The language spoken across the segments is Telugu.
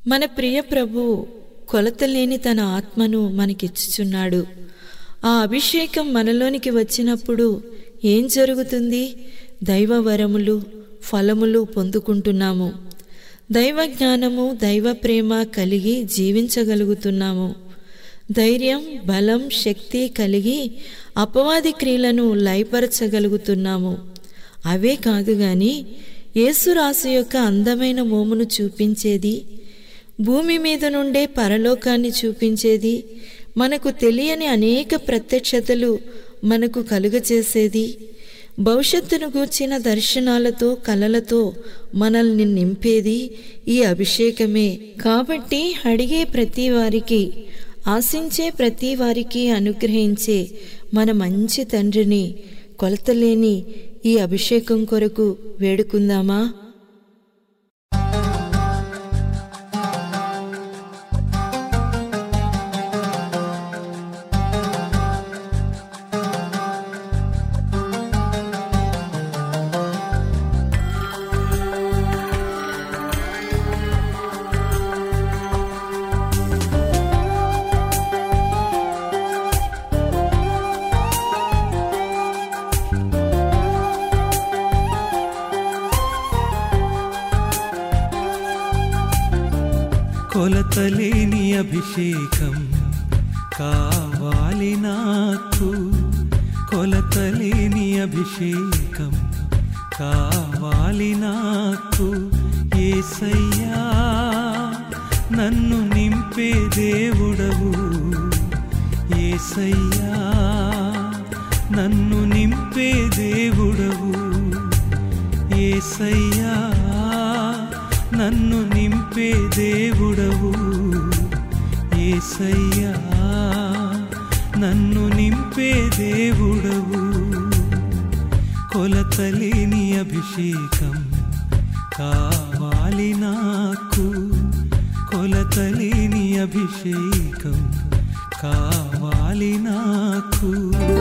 మన ప్రియ ప్రభు కొలతలేని తన ఆత్మను మనకిచ్చుచున్నాడు ఆ అభిషేకం మనలోనికి వచ్చినప్పుడు ఏం జరుగుతుంది దైవ వరములు ఫలములు పొందుకుంటున్నాము దైవ జ్ఞానము దైవ ప్రేమ కలిగి జీవించగలుగుతున్నాము ధైర్యం బలం శక్తి కలిగి అపవాది క్రియలను లయపరచగలుగుతున్నాము అవే కాదు గాని యేసురాసు యొక్క అందమైన మోమును చూపించేది భూమి మీద నుండే పరలోకాన్ని చూపించేది మనకు తెలియని అనేక ప్రత్యక్షతలు మనకు కలుగచేసేది భవిష్యత్తును గూర్చిన దర్శనాలతో కలలతో మనల్ని నింపేది ఈ అభిషేకమే కాబట్టి అడిగే ప్రతి వారికి ఆశించే ప్రతి వారికి అనుగ్రహించే మన మంచి తండ్రిని కొలతలేని ఈ అభిషేకం కొరకు వేడుకుందామా కొలతలేని అభిషేకం కావాలి నాకు కొలతలేని అభిషేకం కావాలి నాకు ఏసయ్యా నన్ను నింపే దేవుడవు ఏసయ్యా నన్ను నింపే దేవుడవు ఏసయ్యా నన్ను నింపే దేవుడవు ఏసయ్యా నన్ను నింపే దేవుడవు కొలతలేని అభిషేకం కావాలి నాకు కొలతలేని అభిషేకం కావాలి నాకు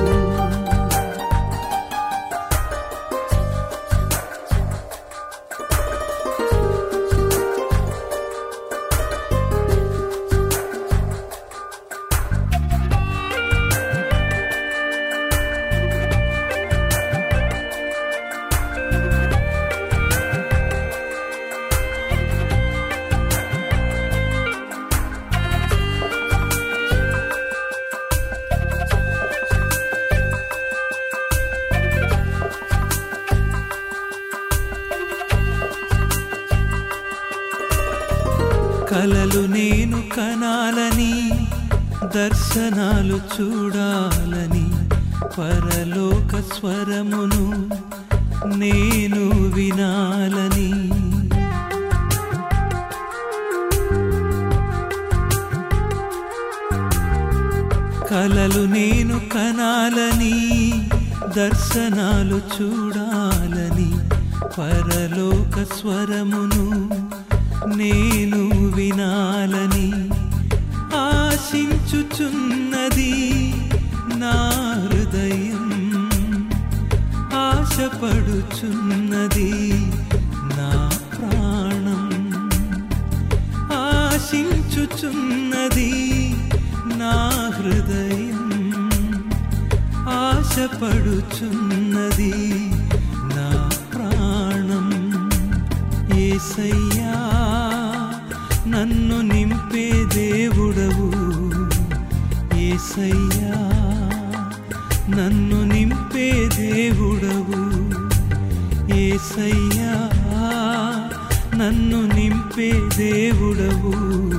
కలలు నేను కనాలని దర్శనాలు చూడాలని పరలోక స్వరమును నేను వినాలని కలలు నేను కనాలని దర్శనాలు చూడాలని పరలోక స్వరమును నేను వినాలని ఆశించుచున్నది నా హృదయం ఆశపడుచున్నది నా ప్రాణం ఆశించుచున్నది నా హృదయం ఆశపడుచున్నది నా ప్రాణం ఏసయ్యా నన్ను నింపే దేవుడవు ఏసయ్యా నన్ను నింపే దేవుడవు ఏసయ్యా నన్ను నింపే దేవుడవు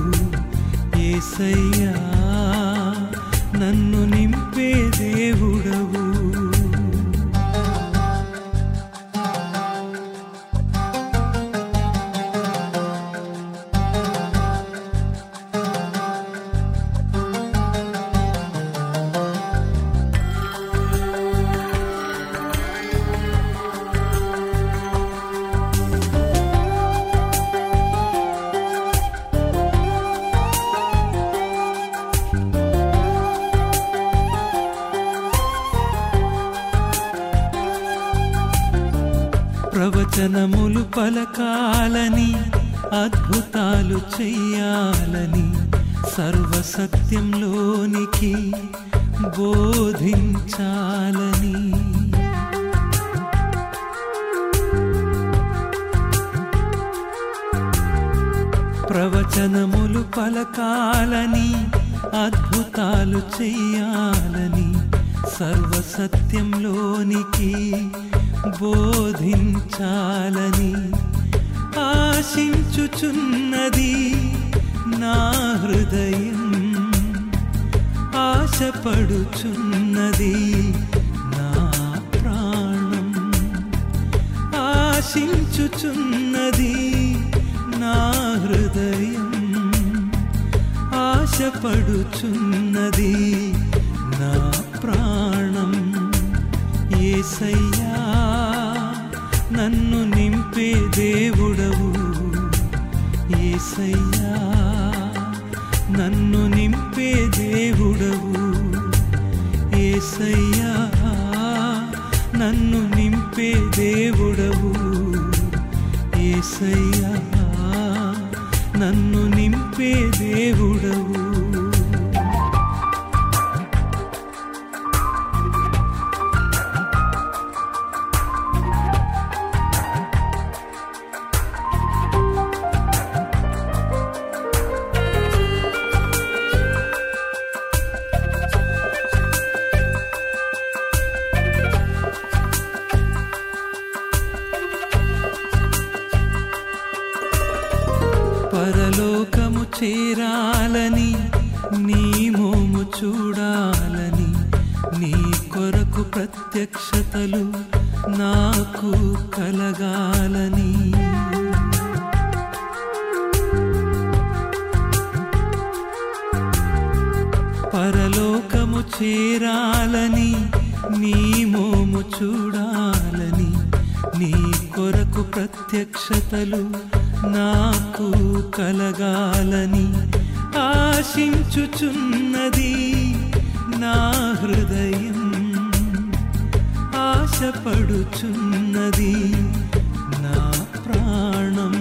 ఏసయ్యా నన్ను నింపే దేవుడవు ప్రవచనములు పలకాలని అద్భుతాలు చెయ్యాలని సర్వసత్యంలోనికి బోధించాలని ప్రవచనములు పలకాలని అద్భుతాలు చెయ్యాలని సర్వసత్యంలోనికి బోధించాలని ఆశించుచున్నది నా హృదయం ఆశపడుచున్నది నా ప్రాణం ఆశించుచున్నది నా హృదయం ఆశపడుచున్నది నా ప్రాణం ఏసయ్యా నన్ను నింపే దేవుడవు ఏసయ్యా నన్ను నింపే దేవుడవు ఏసయ్యా నన్ను నింపే దేవుడవు ఏసయ్యా నన్ను నింపే దేవుడవు పరలోకము చేరాలని నీ మోము చూడాలని నీ కొరకు ప్రత్యక్షతలు నాకు కలగాలని పరలోకము చేరాలని నీ మోము చూడాలని నీ కొరకు ప్రత్యక్షతలు నాకు కలగాలని ఆశించుచున్నది నా హృదయం ఆశపడుచున్నది నా ప్రాణం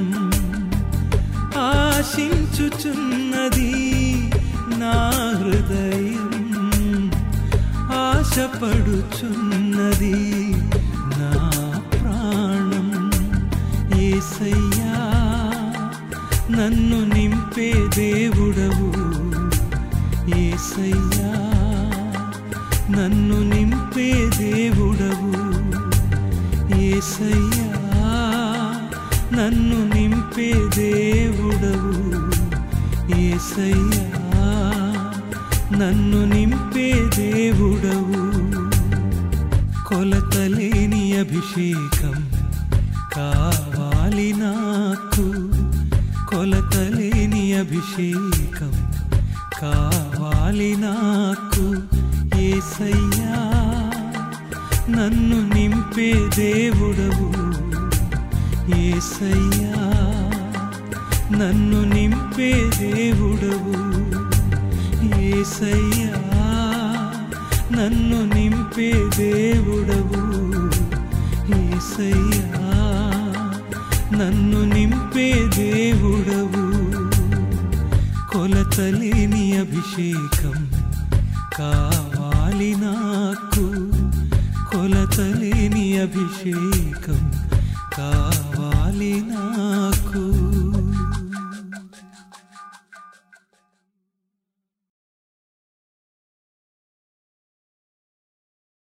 ఆశించుచున్నది నా హృదయం ఆశపడుచున్నది నా ప్రాణం ఏసయ్యా నన్ను నింపే దేవుడవు ఏసయ్యా నన్ను నింపే దేవుడవు ఏసయ్యా నన్ను నింపే దేవుడవు ఏసయ్యా నన్ను నింపే దేవుడవు కొలతలేని అభిషేకం కావాలి నాకు కొలతలేని అభిషేకం కావాలి నాకు ఏసయ్యా నన్ను నింపే దేవుడవు ఏసయ్యా నన్ను నింపే దేవుడవు ఏసయ్యా నన్ను నింపే దేవుడవు ఏసయ్యా నన్ను నింపే దేవుడవు కొలతలేని అభిషేకం కావాలి నాకు కొలతలేని అభిషేకం కావాలి నాకు